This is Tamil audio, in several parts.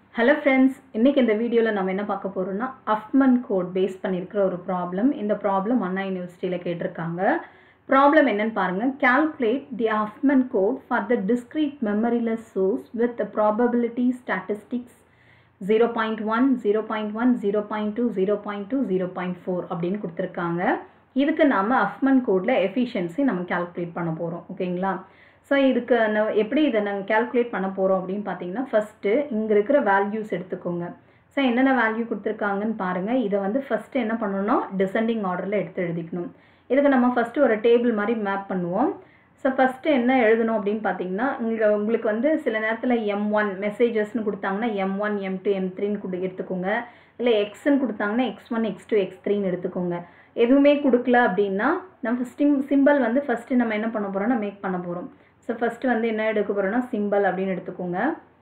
ஹலோ ஃப்ரெண்ட்ஸ் இன்றைக்கி இந்த வீடியோவில் நம்ம என்ன பார்க்க போகிறோம்னா அஃப்மன் கோட் பேஸ் பண்ணியிருக்கிற ஒரு ப்ராப்ளம் இந்த ப்ராப்ளம் அண்ணா யூனிவர்சிட்டியில் கேட்டிருக்காங்க ப்ராப்ளம் என்னன்னு பாருங்கள் calculate the Huffman code for the discrete memoryless source with the probability statistics zero point one zero point one zero point two zero point two zero point four அப்படின்னு கொடுத்துருக்காங்க இதுக்கு நாம் அஃப்மன் கோடில் எஃபிஷியன்சி நம்ம கால்குலேட் பண்ண போகிறோம் ஓகேங்களா ஸோ இதுக்கு ந- எப்படி இதை நாங்கள் கால்குலேட் பண்ண போகிறோம் அப்படின்னு பார்த்தீங்கன்னா ஃபஸ்ட்டு இங்கே இருக்கிற வேல்யூஸ் எடுத்துக்கோங்க ஸோ என்னென்ன வேல்யூ கொடுத்துருக்காங்கன்னு பாருங்கள் இதை வந்து ஃபஸ்ட்டு என்ன பண்ணணும் டிசெண்டிங் ஆர்டரில் எடுத்து எழுதிக்கணும் இதுக்கு நம்ம ஃபஸ்ட்டு ஒரு டேபிள் மாதிரி மேப் பண்ணுவோம் ஸோ ஃபஸ்ட்டு என்ன எழுதணும் அப்படின்னு பார்த்தீங்கன்னா இங்கே உங்களுக்கு வந்து சில நேரத்தில் எம் ஒன் மெசேஜஸ்னு கொடுத்தாங்கன்னா M one M two M த்ரீன்னு கொடு எடுத்துக்கோங்க இல்லை எக்ஸ்ன்னு கொடுத்தாங்கன்னா X one X two X த்ரீன்னு எடுத்துக்கோங்க எதுவுமே கொடுக்கல அப்படின்னா நம்ம சிம் சிம்பிள் வந்து ஃபஸ்ட்டு நம்ம என்ன பண்ண போகிறோம்னா மேக் பண்ண போகிறோம் ஸோ ஃபஸ்ட்டு வந்து என்ன எடுக்க போகிறோம்னா சிம்பிள் அப்படின்னு எடுத்துக்கோங்க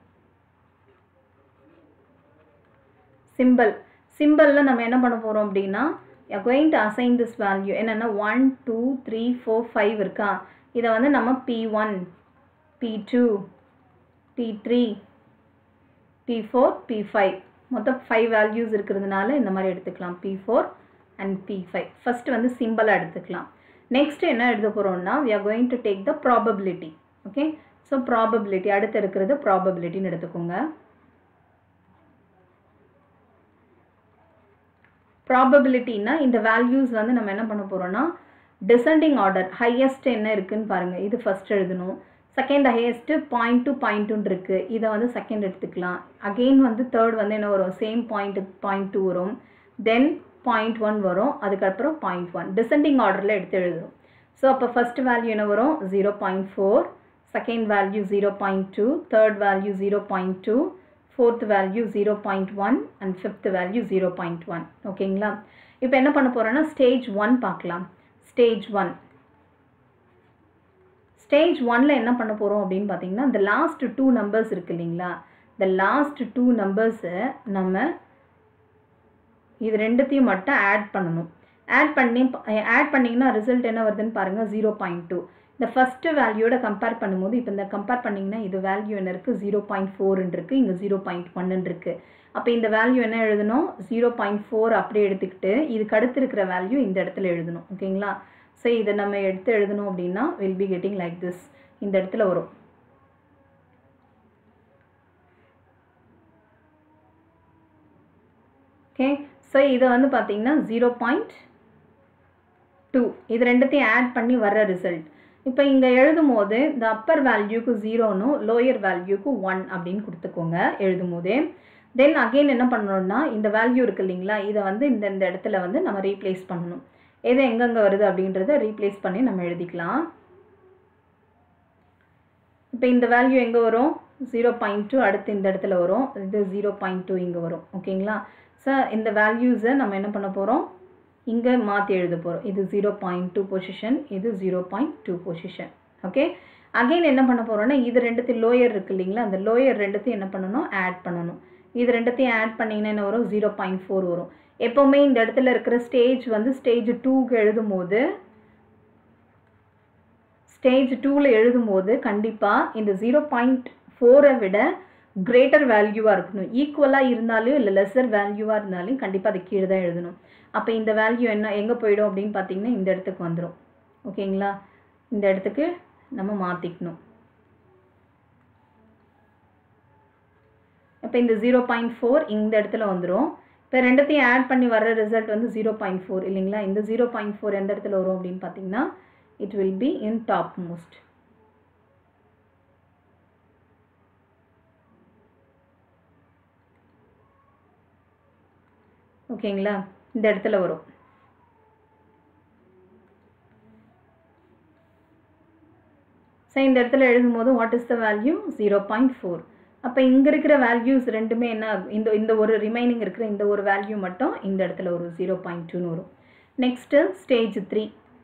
சிம்பிள் சிம்பிளில் நம்ம என்ன பண்ண போகிறோம் அப்படின்னா going to assign this value என்னென்னா one two three four five இருக்கா இதை வந்து நம்ம P one P two P three P four P five மொத்தம் ஃபைவ் வேல்யூஸ் இருக்கிறதுனால இந்த மாதிரி எடுத்துக்கலாம் P four and P five first வந்து சிம்பிளாக எடுத்துக்கலாம் நெக்ஸ்ட் என்ன எழுத போகிறோம்னா we are going to take the probability okay so probability அடுத்து இருக்கிறது ப்ராபபிலிட்டின்னு எடுத்துக்கோங்க ப்ராபபிலிட்டின்னா இந்த வேல்யூஸ் வந்து நம்ம என்ன பண்ண போகிறோம்னா டிசெண்டிங் ஆர்டர் ஹையஸ்ட் என்ன இருக்குன்னு பாருங்கள் இது ஃபஸ்ட் எழுதணும் செகண்ட் ஹையஸ்ட்டு பாயிண்ட் டு பாயிண்ட்டுன்னு இருக்குது இதை வந்து செகண்ட் எடுத்துக்கலாம் அகெயின் வந்து தேர்ட் வந்து என்ன வரும் சேம் பாயிண்ட் பாயிண்ட் டூ வரும் தென் பாயிண்ட் ஒன் வரும் அதுக்கப்புறம் பாயிண்ட் ஒன் டிசெண்டிங் ஆர்டரில் எடுத்து எழுதுறோம் ஸோ அப்போ ஃபஸ்ட் வேல்யூ என்ன வரும் zero point four second value zero point two third value zero point two fourth value zero point one and fifth value zero point one ஓகேங்களா இப்போ என்ன பண்ண போகிறோன்னா ஸ்டேஜ் ஒன் பார்க்கலாம் ஸ்டேஜ் ஒன் ஸ்டேஜ் ஒன்ல என்ன பண்ண போகிறோம் அப்படின்னு பார்த்தீங்கன்னா இந்த லாஸ்ட் டூ நம்பர்ஸ் இருக்கு இல்லைங்களா இந்த லாஸ்ட் டூ நம்பர்ஸை நம்ம இது ரெண்டுத்தையும் மட்டும் ஆட் பண்ணணும் ஆட் பண்ணி ஆட் பண்ணிங்கன்னா ரிசல்ட் என்ன வருதுன்னு பாருங்கள் ஜீரோ பாயிண்ட் டூ இந்த ஃபஸ்ட்டு வேல்யூட கம்பேர் பண்ணும்போது இப்போ இந்த கம்பேர் பண்ணிங்கன்னா இது வேல்யூ என்ன இருக்குது ஜீரோ பாயிண்ட் ஃபோர்னு இருக்குது இங்கே ஜீரோ பாயிண்ட் ஒன்னு இருக்குது அப்போ இந்த வேல்யூ என்ன எழுதணும் ஜீரோ பாயிண்ட் ஃபோர் அப்படியே எடுத்துக்கிட்டு இதுக்கு அடுத்து இருக்கிற வேல்யூ இந்த இடத்துல எழுதணும் ஓகேங்களா ஸோ இதை நம்ம எடுத்து எழுதணும் அப்படின்னா will be getting like this இந்த இடத்துல வரும் ஓகே ஸோ இதை வந்து பார்த்தீங்கன்னா ஜீரோ பாயிண்ட் டூ இது ரெண்டுத்தையும் ஆட் பண்ணி வர்ற ரிசல்ட் இப்போ இங்கே எழுதும் போது இந்த அப்பர் வேல்யூக்கு ஜீரோனும் லோயர் வேல்யூக்கு ஒன் அப்படின்னு கொடுத்துக்கோங்க எழுதும் போதே தென் அகெயின் என்ன பண்ணணும்னா இந்த வேல்யூ இருக்கு இல்லைங்களா இதை வந்து இந்த இந்த இடத்துல வந்து நம்ம ரீப்ளேஸ் பண்ணணும் எது எங்கெங்கே வருது அப்படின்றத ரீப்ளேஸ் பண்ணி நம்ம எழுதிக்கலாம் இப்போ இந்த வேல்யூ எங்கே வரும் ஜீரோ பாயிண்ட் டூ அடுத்து இந்த இடத்துல வரும் இது ஜீரோ பாயிண்ட் டூ இங்கே வரும் ஓகேங்களா ஸோ இந்த வேல்யூஸை நம்ம என்ன பண்ண போகிறோம் இங்கே மாற்றி எழுத போகிறோம் இது ஜீரோ பாயிண்ட் டூ பொசிஷன் இது zero point two position okay again என்ன பண்ண போகிறோம்னா இது ரெண்டுத்தையும் லோயர் இருக்கு இல்லைங்களா அந்த லோயர் ரெண்டுத்தையும் என்ன பண்ணணும் ஆட் பண்ணணும் இது ரெண்டுத்தையும் ஆட் பண்ணிங்கன்னா என்ன வரும் ஜீரோ பாயிண்ட் ஃபோர் வரும் எப்போவுமே இந்த இடத்துல இருக்கிற ஸ்டேஜ் வந்து ஸ்டேஜ் டூக்கு எழுதும் போது ஸ்டேஜ் டூவில் எழுதும்போது கண்டிப்பாக இந்த ஜீரோ பாயிண்ட் ஃபோரை விட கிரேட்டர் வேல்யூவாக இருக்கணும் ஈக்குவலாக இருந்தாலும் இல்லை லெஸர் வேல்யூவாக இருந்தாலும் கண்டிப்பாக அது கீழே தான் எழுதணும் அப்போ இந்த வேல்யூ என்ன எங்கே போயிடும் அப்படின்னு பார்த்தீங்கன்னா இந்த இடத்துக்கு வந்துடும் ஓகேங்களா இந்த இடத்துக்கு நம்ம மாற்றிக்கணும் இப்போ இந்த ஜீரோ பாயிண்ட் ஃபோர் இந்த இடத்துல வந்துடும் இப்போ ரெண்டுத்தையும் ஆட் பண்ணி வர ரிசல்ட் வந்து ஜீரோ பாயிண்ட் ஃபோர் இல்லைங்களா இந்த ஜீரோ பாயிண்ட் ஃபோர் எந்த இடத்துல வரும் அப்படின்னு பார்த்தீங்கன்னா it will be in topmost ஓகேங்களா இந்த இடத்துல வரும் ஸோ இந்த இடத்துல எழுதும்போது what is the value zero point four அப்போ இங்கே இருக்கிற வேல்யூஸ் ரெண்டுமே என்ன ஆகும்? இந்த இந்த ஒரு ரிமைனிங் இருக்கிற இந்த ஒரு வேல்யூ மட்டும் இந்த இடத்துல வரும் ஜீரோ பாயிண்ட் டூன்னு வரும் நெக்ஸ்ட்டு ஸ்டேஜ் த்ரீ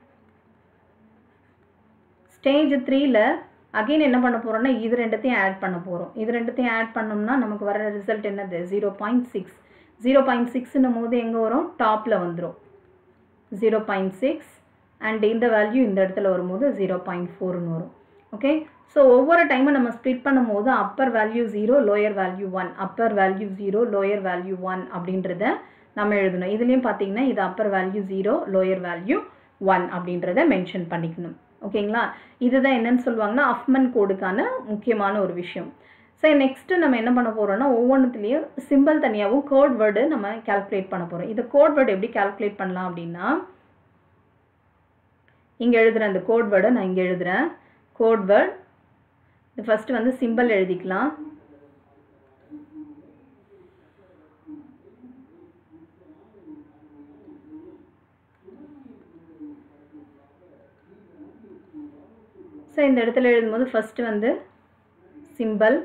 ஸ்டேஜ் த்ரீல அகைன் என்ன பண்ண போகிறோம்னா இது ரெண்டுத்தையும் ஆட் பண்ண போகிறோம் இது ரெண்டுத்தையும் ஆட் பண்ணோம்னா நமக்கு வர ரிசல்ட் என்னது zero point six zero point சிக்ஸ்னும் போது எங்கே வரும் டாப்பில் வந்துடும் ஜீரோ பாயிண்ட் சிக்ஸ் அண்ட் இந்த வேல்யூ இந்த இடத்துல வரும்போது ஜீரோ பாயிண்ட் ஃபோர்னு வரும் ஓகே ஸோ ஒவ்வொரு டைமும் நம்ம ஸ்ப்ளிட் பண்ணும்போது upper value zero lower value one upper value zero lower value one அப்படின்றத நம்ம எழுதணும் இதுலேயும் பார்த்தீங்கன்னா இது upper value zero lower value one அப்படின்றத மென்ஷன் பண்ணிக்கணும் ஓகேங்களா இதுதான் என்னன்னு சொல்லுவாங்கன்னா அஃப்மன் கோடுக்கான முக்கியமான ஒரு விஷயம் சரி நெக்ஸ்ட்டு நம்ம என்ன பண்ண போகிறோம்னா ஒவ்வொன்றுத்துலேயும் சிம்பிள் தனியாகவும் கோட் வேர்டு நம்ம கால்குலேட் பண்ண போகிறோம் இந்த கோட் வேர்டு எப்படி கால்குலேட் பண்ணலாம் அப்படின்னா இங்கே எழுதுகிறேன் அந்த கோட் வேர்டை நான் இங்கே எழுதுகிறேன் கோட் வேர்ட் இது ஃபஸ்ட்டு வந்து சிம்பிள் எழுதிக்கலாம் ஸோ இந்த இடத்துல எழுதும்போது ஃபஸ்ட்டு வந்து simple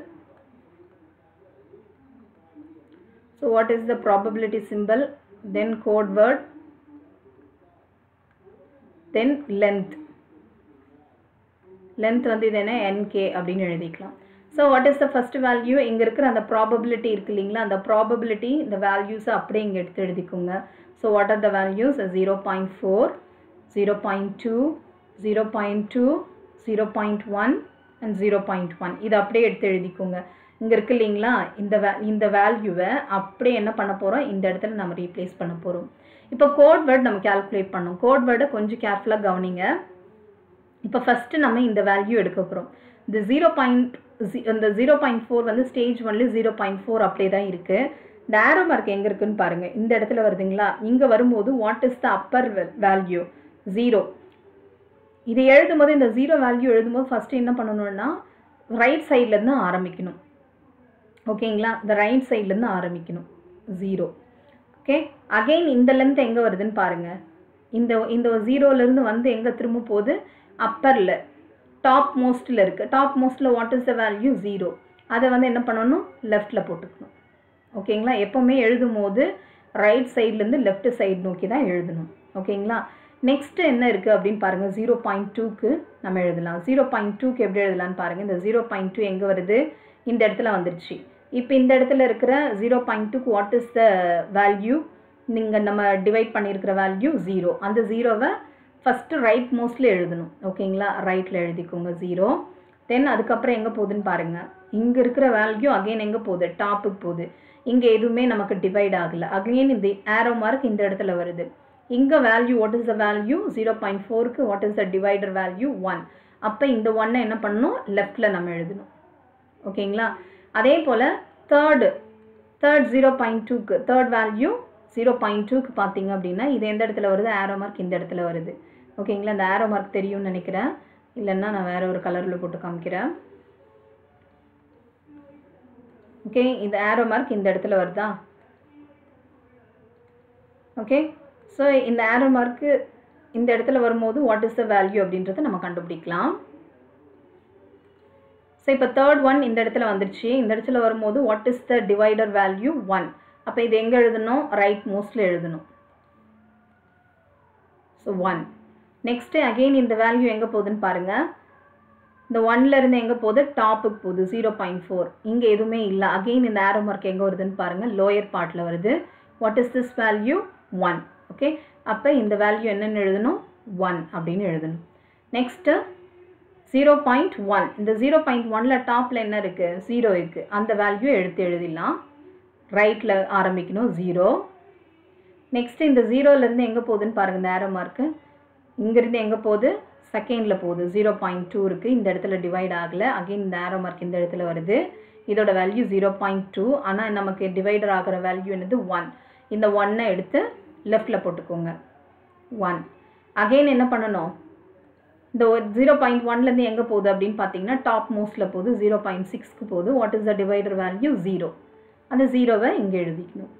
so what is the probability simple then code word then length length வந்து இது என்ன என்கே அப்படின்னு எழுதிக்கலாம் so what is the first value இங்கே இருக்கிற அந்த ப்ராபபிலிட்டி இருக்கு இல்லைங்களா அந்த ப்ராபபிலிட்டி இந்த வேல்யூஸை அப்படியே இங்கே எடுத்து எழுதிக்கோங்க so what are the values zero point four zero point two zero point two zero point one and zero point one இதை அப்படியே எடுத்து எழுதிக்கோங்க இங்கே இருக்கு இல்லைங்களா இந்த வே இந்த வேல்யூவை அப்படியே என்ன பண்ண போகிறோம் இந்த இடத்துல நம்ம ரீப்ளேஸ் பண்ண போகிறோம் இப்போ கோட் வேர்ட் நம்ம கால்குலேட் பண்ணோம் கோட் வேர்டை கொஞ்சம் கேர்ஃபுல்லாக கவனிங்க இப்போ ஃபஸ்ட்டு நம்ம இந்த வேல்யூ எடுக்க போகிறோம் இந்த ஜீரோ பாயிண்ட் இந்த ஜீரோ பாயிண்ட் ஃபோர் வந்து ஸ்டேஜ் ஒன்ல ஜீரோ பாயிண்ட் ஃபோர் அப்படியே தான் இருக்குது இந்த ஆரோ மார்க் எங்கே இருக்குன்னு பாருங்கள் இந்த இடத்துல வருதுங்களா இங்கே வரும்போது what is the upper value zero இதை எழுதும்போது இந்த ஜீரோ வேல்யூ எழுதும்போது ஃபஸ்ட்டு என்ன பண்ணணும்னா ரைட் சைட்லேருந்து ஆரம்பிக்கணும் ஓகேங்களா இந்த ரைட் சைட்லேருந்து ஆரம்பிக்கணும் ஜீரோ ஓகே அகெயின் இந்த லென்த் எங்கே வருதுன்னு பாருங்கள் இந்த இந்த ஜீரோலேருந்து வந்து எங்கே திரும்ப போகுது அப்பரில் டாப் மோஸ்ட்டில் இருக்குது டாப் மோஸ்ட்டில் what is the value zero அதை வந்து என்ன பண்ணணும் லெஃப்டில் போட்டுக்கணும் ஓகேங்களா எப்போவுமே எழுதும் போது ரைட் சைட்லேருந்து லெஃப்ட் சைடு நோக்கி தான் எழுதணும் ஓகேங்களா நெக்ஸ்ட்டு என்ன இருக்குது அப்படின்னு பாருங்கள் ஜீரோ பாயிண்ட் டூக்கு நம்ம எழுதலாம் ஜீரோ பாயிண்ட் டூக்கு எப்படி எழுதலாம்னு பாருங்கள் இந்த ஜீரோ பாயிண்ட் டூ எங்கே வருது இந்த இடத்துல வந்துருச்சு இப்போ இந்த இடத்துல இருக்கிற ஜீரோ பாயிண்ட் டூக்கு வாட் இஸ் த வேல்யூ நீங்கள் நம்ம டிவைட் பண்ணியிருக்கிற வேல்யூ ஜீரோ அந்த ஜீரோவை ஃபஸ்ட்டு ரைட் மோஸ்ட்டில் எழுதணும் ஓகேங்களா ரைட்டில் எழுதிக்கோங்க ஜீரோ தென் அதுக்கப்புறம் எங்கே போகுதுன்னு பாருங்கள் இங்கே இருக்கிற வேல்யூ அகெயின் எங்கே போகுது டாப்புக்கு போகுது இங்கே எதுவுமே நமக்கு டிவைட் ஆகலை அகெயின் இந்த ஆரோ மார்க் இந்த இடத்துல வருது இங்கே value what is the value zero point ஃபோருக்கு what is the divider value one அப்போ இந்த ஒன்னை என்ன பண்ணணும் லெஃப்டில் நம்ம எழுதணும் ஓகேங்களா அதே போல் தேர்டு தேர்ட் ஜீரோ பாயிண்ட் டூக்கு தேர்ட் வேல்யூ ஜீரோ பாயிண்ட் டூக்கு பார்த்தீங்க அப்படின்னா இது எந்த இடத்துல வருது ஆரோ மார்க் இந்த இடத்துல வருது ஓகேங்களா இந்த ஆரோ மார்க் தெரியும்னு நினைக்கிறேன் இல்லைன்னா நான் வேற ஒரு கலரில் போட்டு காமிக்கிறேன் ஓகே இந்த ஆரோ மார்க் இந்த இடத்துல வருதா ஓகே ஸோ இந்த ஆரோ மார்க்கு இந்த இடத்துல வரும்போது வாட் இஸ் த வேல்யூ அப்படின்றத நம்ம கண்டுபிடிக்கலாம் ஸோ இப்போ தேர்ட் ஒன் இந்த இடத்துல வந்துருச்சு இந்த இடத்துல வரும்போது what is the divider value one அப்போ இது எங்கே எழுதணும் ரைட் மோஸ்ட்டில் எழுதணும் ஸோ ஒன் நெக்ஸ்ட்டு அகெயின் இந்த வேல்யூ எங்கே போகுதுன்னு பாருங்கள் இந்த ஒன்லேருந்து எங்கே போகுது டாப்புக்கு போகுது ஜீரோ பாயிண்ட் ஃபோர் இங்கே எதுவுமே இல்லை அகெயின் இந்த ஆரோ மார்க் எங்கே வருதுன்னு பாருங்கள் லோயர் பார்ட்டில் வருது what is this value one okay அப்போ இந்த வேல்யூ என்னென்னு எழுதணும் ஒன் அப்படின்னு எழுதணும் நெக்ஸ்ட்டு ஜீரோ பாயிண்ட் ஒன் இந்த ஜீரோ பாயிண்ட் ஒனில் டாப்பில் என்ன இருக்குது ஜீரோ இருக்குது அந்த வேல்யூ எடுத்து எழுதிடலாம் ரைட்டில் ஆரம்பிக்கணும் ஜீரோ நெக்ஸ்ட்டு இந்த ஜீரோலேருந்து எங்கே போகுதுன்னு பாருங்கள் இந்த ஆரோ மார்க்கு இங்கேருந்து எங்கே போகுது செகண்டில் போகுது ஜீரோ பாயிண்ட் டூ இருக்குது இந்த இடத்துல டிவைட் ஆகலை அகெயின் இந்த ஆரோ மார்க் இந்த இடத்துல வருது இதோட வேல்யூ ஜீரோ பாயிண்ட் டூ ஆனால் நமக்கு டிவைடர் ஆகிற வேல்யூ என்னது ஒன் இந்த ஒன்னை எடுத்து லெஃப்டில் போட்டுக்கோங்க ஒன் அகெயின் என்ன பண்ணணும் இந்த ஒரு ஜீரோ பாயிண்ட் ஒன்லேருந்து எங்கே போகுது அப்படின்னு பார்த்தீங்கன்னா டாப் மோஸ்ட்டில் போகுது ஜீரோ பாயிண்ட் சிக்ஸ்க்கு போகுது what is the divider value zero அந்த ஜீரோவை இங்கே எழுதிக்கணும்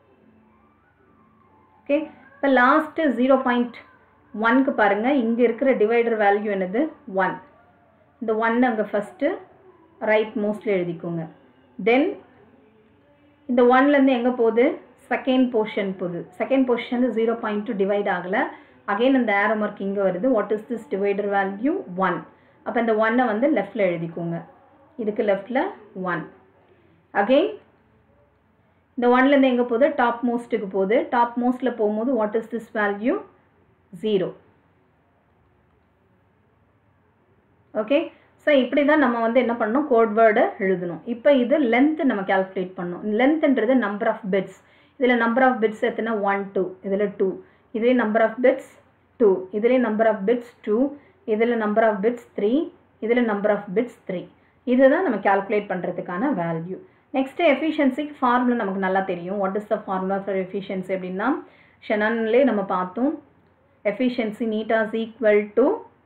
ஓகே இப்போ லாஸ்ட்டு ஜீரோ பாயிண்ட் ஒன்க்கு பாருங்கள் இங்கே இருக்கிற டிவைடர் வேல்யூ என்னது ஒன் இந்த ஒன் அங்கே ஃபஸ்ட்டு ரைட் மோஸ்ட்டில் எழுதிக்கோங்க தென் இந்த ஒன்லேருந்து எங்கே போகுது செகண்ட் போர்ஷன் போகுது second portion zero point two divide ஆகலை அகெயின் அந்த ஆரோ மார்க் இங்கே வருது what is this divider value one அப்போ இந்த ஒன்னை வந்து லெஃப்டில் எழுதிக்கோங்க இதுக்கு லெஃப்டில் ஒன் அகெயின் இந்த ஒன்லேருந்து எங்கே போகுது டாப் மோஸ்ட்டுக்கு போகுது டாப் மோஸ்ட்டில் போகும்போது what is this value zero okay so இப்படி தான் நம்ம வந்து என்ன பண்ணணும் கோட் வேர்டை எழுதணும் இப்போ இது லென்த் நம்ம கால்குலேட் பண்ணணும் லென்த்ன்றது நம்பர் ஆஃப் பிட்ஸ் இதில் நம்பர் ஆஃப் பிட்ஸ் எத்தனை ஒன் டூ இதில் டூ இதுலேயே நம்பர் ஆஃப் பிட்ஸ் டூ இதுலேயே நம்பர் ஆஃப் பிட்ஸ் டூ இதில் நம்பர் ஆஃப் பிட்ஸ் த்ரீ இதில் நம்பர் ஆஃப் பிட்ஸ் த்ரீ இதுதான் நம்ம கால்குலேட் பண்ணுறதுக்கான வேல்யூ நெக்ஸ்ட்டு எஃபிஷியன்சிக்கு ஃபார்முலா நமக்கு நல்லா தெரியும் what is the formula for efficiency அப்படின்னா ஷெனான்லே நம்ம பார்த்தோம் efficiency eta's equal to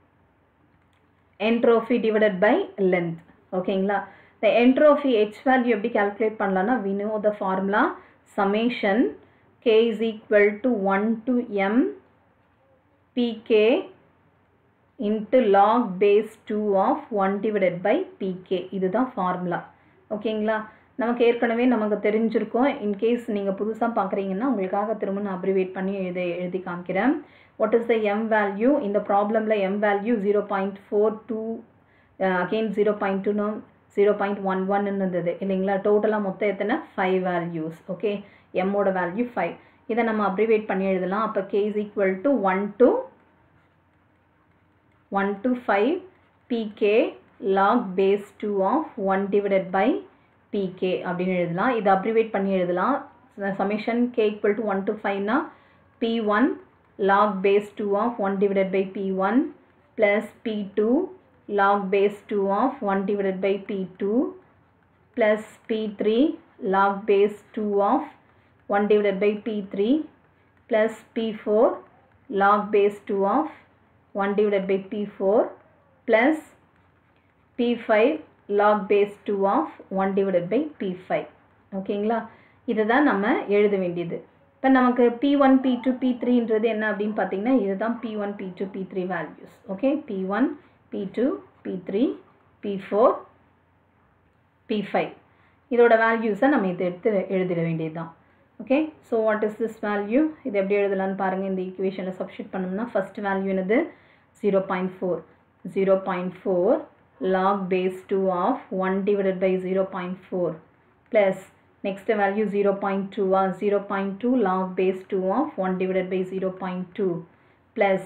entropy divided by length ஓகேங்களா the entropy h value எப்படி calculate பண்ணலாம்னா we know the formula summation k is equal to 1 to m pk into log base 2 of 1 divided by pk இதுதான் ஃபார்முலா ஓகேங்களா நமக்கு ஏற்கனவே நமக்கு தெரிஞ்சிருக்கும் இன்கேஸ் நீங்கள் புதுசாக பார்க்குறீங்கன்னா உங்களுக்காக திரும்ப நான் அப்ரிவேட் பண்ணி எழுதி எழுதி காமிக்கிறேன் what is the M value இந்த ப்ராப்ளமில் M value zero point four two again zero point டூனு ஜீரோ பாயிண்ட் ஒன் ஒன்னு இருந்தது இல்லைங்களா டோட்டலாக மொத்தம் எத்தனை ஃபைவ் வேல்யூஸ் ஓகே எம்மோட வேல்யூ ஃபைவ் இதை நம்ம அப்ரிவேட் பண்ணி எழுதலாம் அப்போ K is equal to one to one to five P K log base two of one divided by P K அப்படின்னு எழுதலாம் இதை அப்ரிவேட் பண்ணி எழுதலாம் summation K equal to one to ஃபைவ்னா P one log base 2 of 1 divided by p1 plus p2 log base 2 of 1 divided by p2 plus p3 log base 2 of 1 divided by p3 plus p4 log base 2 of 1 divided by p4 plus p5 log base 2 of 1 divided by p5 ஓகேங்களா இதுதான் நம்ம எழுத வேண்டியது இப்போ நமக்கு P one P two P த்ரீன்றது என்ன அப்படின்னு பார்த்தீங்கன்னா இதுதான் P one P two P three values okay P one P two P three P four P five இதோட வேல்யூஸை நம்ம இதை எடுத்து எழுதிட வேண்டியது தான் okay so what is this value இது எப்படி எழுதலாம்னு பாருங்கள் இந்த ஈக்குவேஷனில் சப்ஸ்டியூட் பண்ணோம்னா ஃபஸ்ட் வேல்யூ என்னது zero point four zero point four log base two of one divided by zero point four plus next value 0.2 or 0.2 log base 2 of 1 divided by 0.2 plus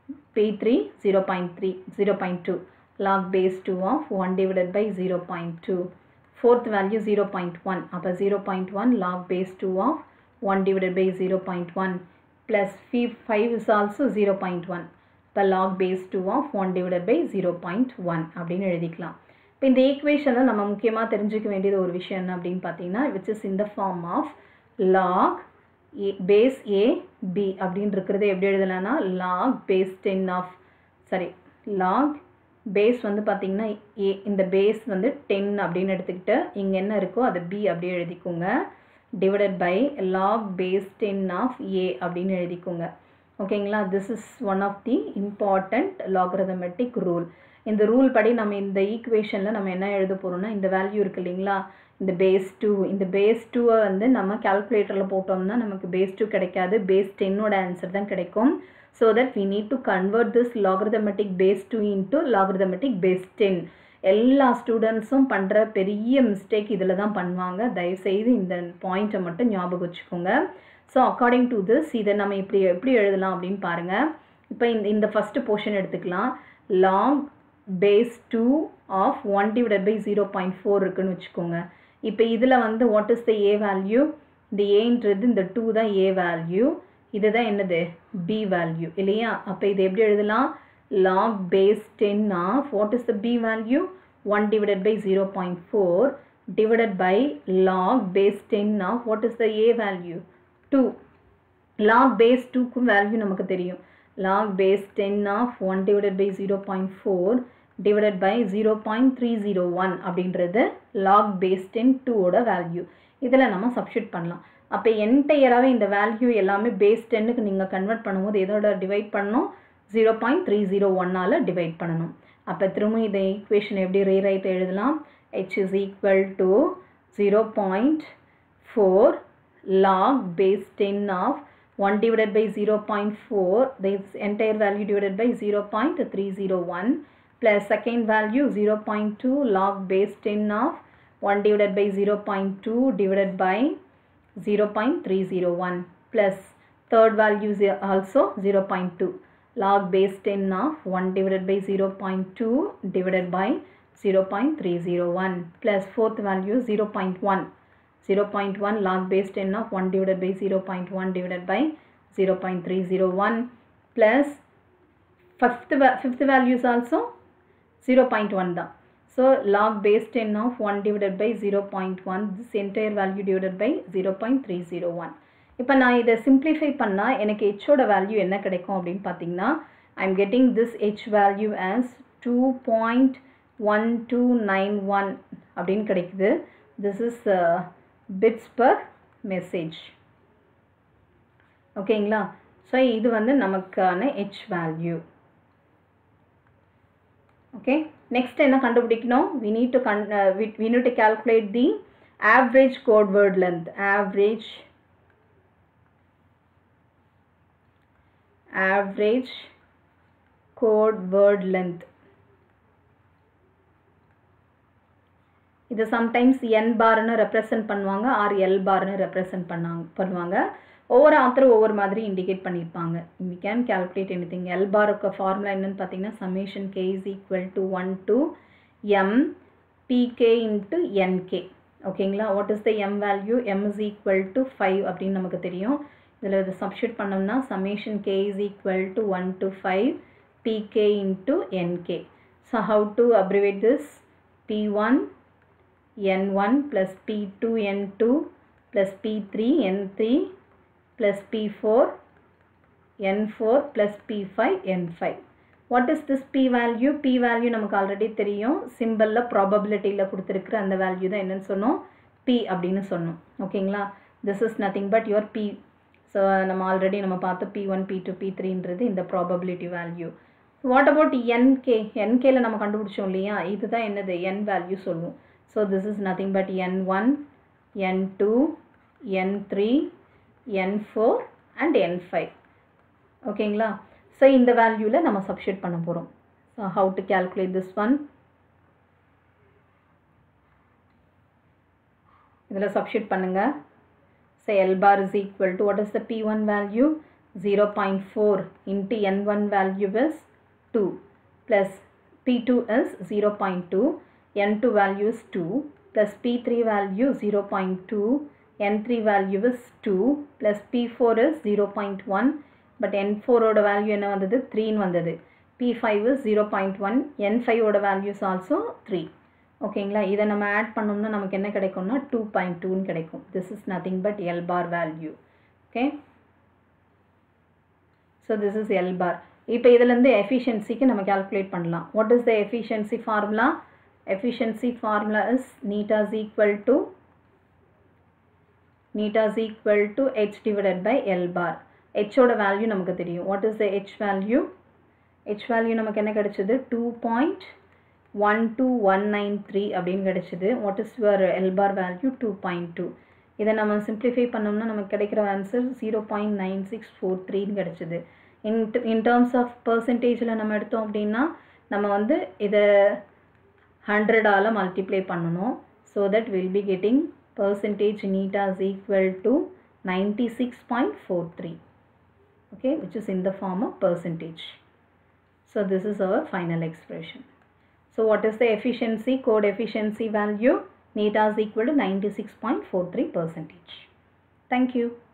p3 0.3 0.2 log base 2 of 1 divided by 0.2 fourth value 0.1 அப்போ 0.1 log base 2 of 1 divided by 0.1 plus 5 is also 0.1 இப்போ log base 2 of 1 divided by 0.1 அப்படின்னு எழுதிக்கலாம் இப்போ இந்த ஈக்குவேஷனில் நம்ம முக்கியமாக தெரிஞ்சுக்க வேண்டியது ஒரு விஷயம் என்ன அப்படின்னு பார்த்தீங்கன்னா விச் இஸ் இந்த form of log A base A B அப்படின்னு இருக்கிறது எப்படி எழுதலாம்னா log base ten of sorry log base வந்து பார்த்தீங்கன்னா ஏ இந்த பேஸ் வந்து டென் அப்படின்னு எடுத்துக்கிட்டு இங்கே என்ன இருக்கோ அது பி அப்படியே எழுதிக்கோங்க divided by log base ten of A அப்படின்னு எழுதிக்கோங்க ஓகேங்களா this is one of the important logarithmic rule இந்த ரூல் படி நம்ம இந்த ஈக்குவேஷனில் நம்ம என்ன எழுத போகிறோம்னா இந்த வேல்யூ இருக்குது இல்லைங்களா இந்த பேஸ் டூ இந்த பேஸ் டூவை வந்து நம்ம கால்குலேட்டரில் போட்டோம்னா நமக்கு பேஸ் டூ கிடைக்காது பேஸ் டென்னோட ஆன்சர் தான் கிடைக்கும் so that we need to convert this logarithmic base two into logarithmic base ten எல்லா ஸ்டூடெண்ட்ஸும் பண்ணுற பெரிய மிஸ்டேக் இதில் தான் பண்ணுவாங்க தயவுசெய்து இந்த பாயிண்ட்டை மட்டும் ஞாபகம் வச்சுக்கோங்க ஸோ அக்கார்டிங் டு திஸ் இதை நம்ம இப்படி எப்படி எழுதலாம் அப்படின்னு பாருங்கள் இப்போ இந்த இந்த ஃபஸ்ட்டு போர்ஷன் எடுத்துக்கலாம் long base two of one divided by zero point four இருக்குன்னு வச்சுக்கோங்க இப்போ இதில் வந்து what is the A value இந்த ஏன்றது இந்த டூ தான் ஏ வேல்யூ இதுதான் என்னது பி வேல்யூ இல்லையா அப்போ இது எப்படி எழுதலாம் log base ten of what is the P value one divided by zero point four divided by log base 10 of what is the a value 2 log base 2 க்கு வேல்யூ நமக்கு தெரியும் log base 10 of 1 divided by 0.4 divided by 0.301 அப்படின்றது log base 10 2 ஓட வேல்யூ இதில் நம்ம சப்ஸ்டியூட் பண்ணலாம் அப்போ என்டையராகவே இந்த வேல்யூ எல்லாமே பேஸ் டென்னுக்கு நீங்கள் கன்வெர்ட் பண்ணும்போது எதோட டிவைட் பண்ணணும் ஜீரோ பாயிண்ட் த்ரீ ஜீரோ ஒன்னால் டிவைட் பண்ணணும் அப்போ திரும்ப இந்த ஈக்குவேஷன் எப்படி ரீரைட் எழுதலாம் h is equal to 0.4 log base 10 of 1 divided by 0.4 this entire value divided by 0.301 plus second value 0.2 log base 10 of 1 divided by 0.2 divided by 0.301 plus third value is also 0.2 log base 10 of 1 divided by 0.2 divided by 0.301 plus fourth value 0.1 0.1 log base 10 of 1 divided by 0.1 divided by 0.301 plus fifth, fifth value is also 0.1 தான் so log base 10 of 1 divided by 0.1 this entire value divided by 0.301 இப்போ நான் இதை simplify பண்ணால் எனக்கு ஹெச்சோட வேல்யூ என்ன கிடைக்கும் அப்படின்னு பார்த்தீங்கன்னா I'm getting this H value as two point one two nine one அப்படின்னு கிடைக்குது this is bits per message ஓகேங்களா ஸோ இது வந்து நமக்கான ஹெச் வேல்யூ ஓகே நெக்ஸ்ட் என்ன கண்டுபிடிக்கணும் we need to can we need to calculate the average code word length average average code word length இது சம்டைம்ஸ் என் பார்னு ரெப்ரசன்ட் பண்ணுவாங்க ஆர் எல் பார்னு ரெப்ரசன்ட் பண்ணாங்க பண்ணுவாங்க ஒவ்வொரு ஆத்தரும் ஒவ்வொரு மாதிரி இண்டிகேட் பண்ணியிருப்பாங்க we can calculate anything L பாருக்கு ஃபார்முலா என்னன்னு பார்த்தீங்கன்னா summation K is equal to one to M P K into N K ஓகேங்களா what is the M value M is equal to five அப்படின்னு நமக்கு தெரியும் இதில் இதை சப்ஸ்டியூட் பண்ணோம்னா summation K is equal to one to five P K into N K so how to abbreviate this P one n1 plus p2 n2 plus p3 n3 plus p4 n4 plus p5 n5 what is this p value p value நமக்கு ஆல்ரெடி தெரியும் சிம்பிளில் ப்ராபபிலிட்டியில் கொடுத்துருக்குற அந்த வேல்யூ தான் என்னன்னு சொன்னோம் p அப்படின்னு சொன்னோம் ஓகேங்களா this is nothing but your p so நம்ம ஆல்ரெடி நம்ம பார்த்து P one P two P த்ரீன்றது இந்த probability value what about N K என்கேல நம்ம கண்டுபிடிச்சோம் இல்லையா இதுதான் என்னது என் வேல்யூ சொல்லுவோம் So this is nothing but n1, n2, n3, n4 and n5. ஓகேங்களா ஸோ இந்த வேல்யூவில் நம்ம சப்ஸ்டியூட் பண்ண போகிறோம் so how to calculate this one இதில் சப்ஸ்டியூட் பண்ணுங்கள் so L bar is equal to what is the P one value zero point four into N one value is two plus P two is zero point two n2 value is 2 plus p3 value 0.2 n3 value is 2 plus p4 is 0.1 but n4 ஓட value என்ன வந்தது 3 வந்தது p5 is 0.1 n5 ஓட value is also 3 ஓகேங்களா இதை நம்ம ஆட் பண்ணோம்னா நமக்கு என்ன கிடைக்கும்னா டூ பாயிண்ட் டூன்னு கிடைக்கும் this is nothing but L bar value okay so this is L bar இப்போ இதுலேருந்து எஃபிஷியன்சிக்கு நம்ம கால்குலேட் பண்ணலாம் what is the efficiency formula efficiency formula is neta is equal to neta is equal to h divided by L bar h ஓட வேல்யூ நமக்கு தெரியும் what is the h value h value நமக்கு என்ன கிடைச்சது two point one two one nine three அப்படின்னு கிடைச்சது what is your L bar value two point two இதை நம்ம சிம்ப்ளிஃபை பண்ணோம்னா நமக்கு கிடைக்கிற answer zero point nine six four த்ரீன்னு கிடைச்சது இன் இன் டேர்ம்ஸ் ஆஃப் பர்சன்டேஜில் நம்ம எடுத்தோம் அப்படின்னா நம்ம வந்து இதை ஹண்ட்ரடால் மல்டிப்ளை பண்ணணும் so that will be getting percentage eta is equal to ninety six point four three okay which is in the form of percentage so this is our final expression so what is the efficiency code efficiency value neta is equal to 96.43 percentage thank you